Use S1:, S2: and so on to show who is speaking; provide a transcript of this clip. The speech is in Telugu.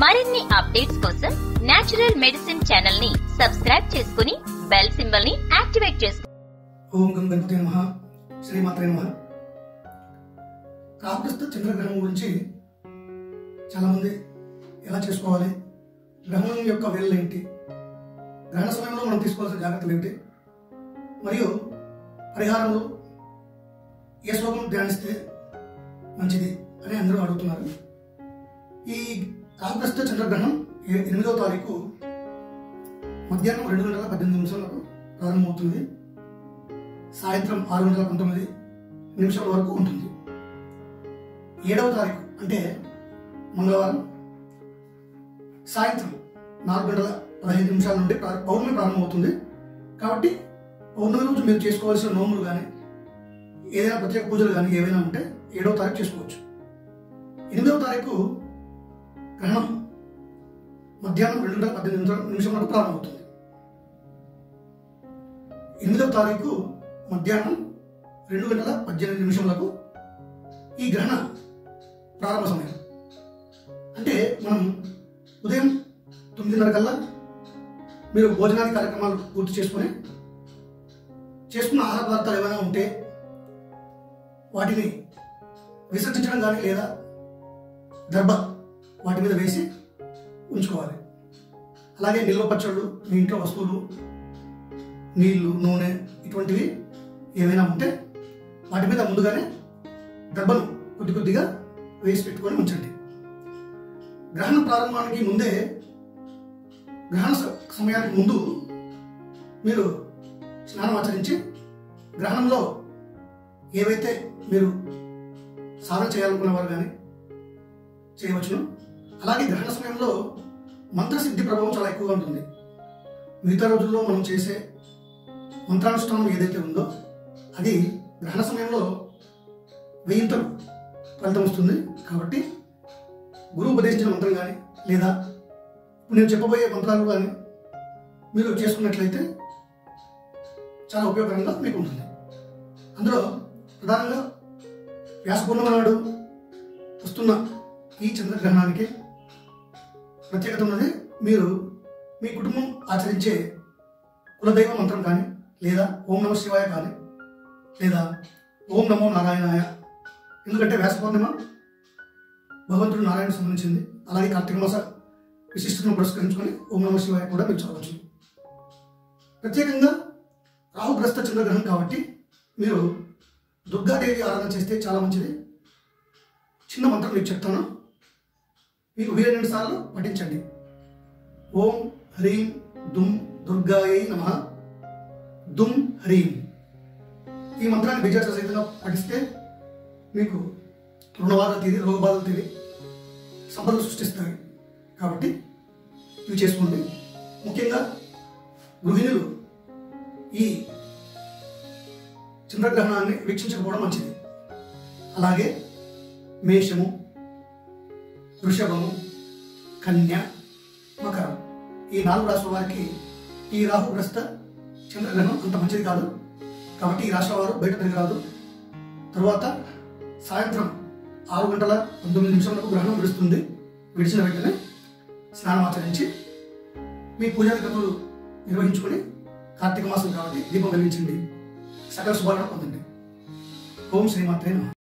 S1: మరిన్ని అప్డేట్స్ కోసం నేచురల్ మెడిసిన్ ఛానల్ ని సబ్స్క్రైబ్ చేసుకుని బెల్ సింబల్ ని యాక్టివేట్ చేసుకోండి
S2: ఓం గం గణపతి నమ శ్రీమాత్రే నమ రాహుగ్రస్త చంద్రగ్రహణం గురించి చాలామంది ఎలా చేసుకోవాలి గ్రహణం యొక్క వేళ్ళు ఏంటి గ్రహణ సమయంలో మనం తీసుకోవాల్సిన జాగ్రత్తలు ఏంటి మరియు పరిహారములు ఏ శ్లోకం ధ్యానిస్తే మంచిది అని అందరూ అడుగుతున్నారు ఈ రాహుగ్రస్త చంద్రగ్రహణం ఏ- ఎనిమిదవ తారీఖు మధ్యాహ్నం రెండు గంటల పద్దెనిమిది నిమిషాలకు ప్రారంభమవుతుంది సాయంత్రం ఆరు గంటల పంతొమ్మిది నిమిషాల వరకు ఉంటుంది ఏడవ తారీఖు అంటే మంగళవారం సాయంత్రం నాలుగు గంటల పదహైదు నిమిషాల నుండి ప్రా- పౌర్ణమి ప్రారంభమవుతుంది కాబట్టి పౌర్ణమి రోజు మీరు చేసుకోవాల్సిన నోములు కానీ ఏదైనా ప్రత్యేక పూజలు కానీ ఏవైనా ఉంటే ఏడవ తారీఖు చేసుకోవచ్చు ఎనిమిదవ తారీఖు గ్రహణం మధ్యాహ్నం రెండు గంటల పద్దెనిమిది నిమిషాల నిమిషం వరకు ప్రారంభమవుతుంది ఎనిమిదవ తారీఖు మధ్యాహ్నం రెండు గంటల పద్దెనిమిది నిమిషములకు ఈ గ్రహణ ప్రారంభ సమయం అంటే మనం ఉదయం తొమ్మిదిన్నర కల్లా మీరు భోజనాది కార్యక్రమాలు పూర్తి చేసుకొని చేసుకున్న ఆహార పదార్థాలు ఏమైనా ఉంటే వాటిని విసర్జించడం కానీ లేదా దర్భ వాటి మీద వేసి ఉంచుకోవాలి అలాగే నిల్వ పచ్చళ్ళు మీ ఇంట్లో వస్తువులు నీళ్లు నూనె ఇటువంటివి ఏమైనా ఉంటే వాటి మీద ముందుగానే దెబ్బను కొద్ది కొద్దిగా వేసి పెట్టుకొని ఉంచండి గ్రహణ ప్రారంభానికి ముందే గ్రహణ స- సమయానికి ముందు మీరు స్నానం ఆచరించి గ్రహణంలో ఏవైతే మీరు సాధన చేయాలనుకున్న వారు కానీ చేయవచ్చును అలాగే గ్రహణ సమయంలో మంత్రసిద్ధి ప్రభావం చాలా ఎక్కువగా ఉంటుంది మిగతా రోజుల్లో మనం చేసే మంత్రానుష్ఠానం ఏదైతే ఉందో అది గ్రహణ సమయంలో వెయ్యింతలు ఫలితం వస్తుంది కాబట్టి గురువు ఉపదేశించిన మంత్రం కానీ లేదా ఇప్పుడు నేను చెప్పబోయే మంత్రాలు కానీ మీరు చేసుకున్నట్లయితే చాలా ఉపయోగకరంగా మీకు ఉంటుంది అందులో ప్రధానంగా వ్యాస పూర్ణిమ నాడు వస్తున్న ఈ చంద్రగ్రహణానికి ప్రత్యేకత ఉన్నది మీరు మీ కుటుంబం ఆచరించే కులదైవ మంత్రం కానీ లేదా ఓం నమ శివాయ కానీ లేదా ఓం నమో నారాయణాయ ఎందుకంటే వ్యాస పౌర్ణిమ భగవంతుడు నారాయణ సంబంధించింది అలాగే కార్తీక మాస విశిష్టతను పురస్కరించుకొని ఓం నమ శివాయ కూడా మీరు చదవచ్చు ప్రత్యేకంగా రాహుగ్రస్త చంద్రగ్రహణం కాబట్టి మీరు దుర్గాదేవి ఆరాధన చేస్తే చాలా మంచిది చిన్న మంత్రం మీకు చెప్తాను మీకు వీలైన సార్లు పఠించండి ఓం హ్రీం దుమ్ దుర్గాయై నమ దుమ్ హ్రీం ఈ మంత్రాన్ని విజయ సహితంగా పఠిస్తే మీకు రుణబాధలు తీరి రోగబాధలు తీరి సంపదలు సృష్టిస్తాయి కాబట్టి ఇవి చేసుకోండి ముఖ్యంగా గృహిణులు ఈ చంద్రగ్రహణాన్ని వీక్షించకపోవడం మంచిది అలాగే మేషము వృషభము కన్య మకరం ఈ నాలుగు రాష్ట్రాల వారికి ఈ రాహుగ్రస్త చంద్రగ్రహణం అంత మంచిది కాదు కాబట్టి ఈ రాష్ట్రాల వారు బయట తిరగరాదు తరువాత సాయంత్రం ఆరు గంటల పంతొమ్మిది నిమిషాలకు గ్రహణం విడుస్తుంది విడిచిన వెంటనే స్నానం ఆచరించి మీ పూజా క్రతులు నిర్వహించుకొని కార్తీక మాసం కాబట్టి దీపం వెలిగించండి సకల శుభాలను పొందండి ఓం శ్రీమాత్రే నమః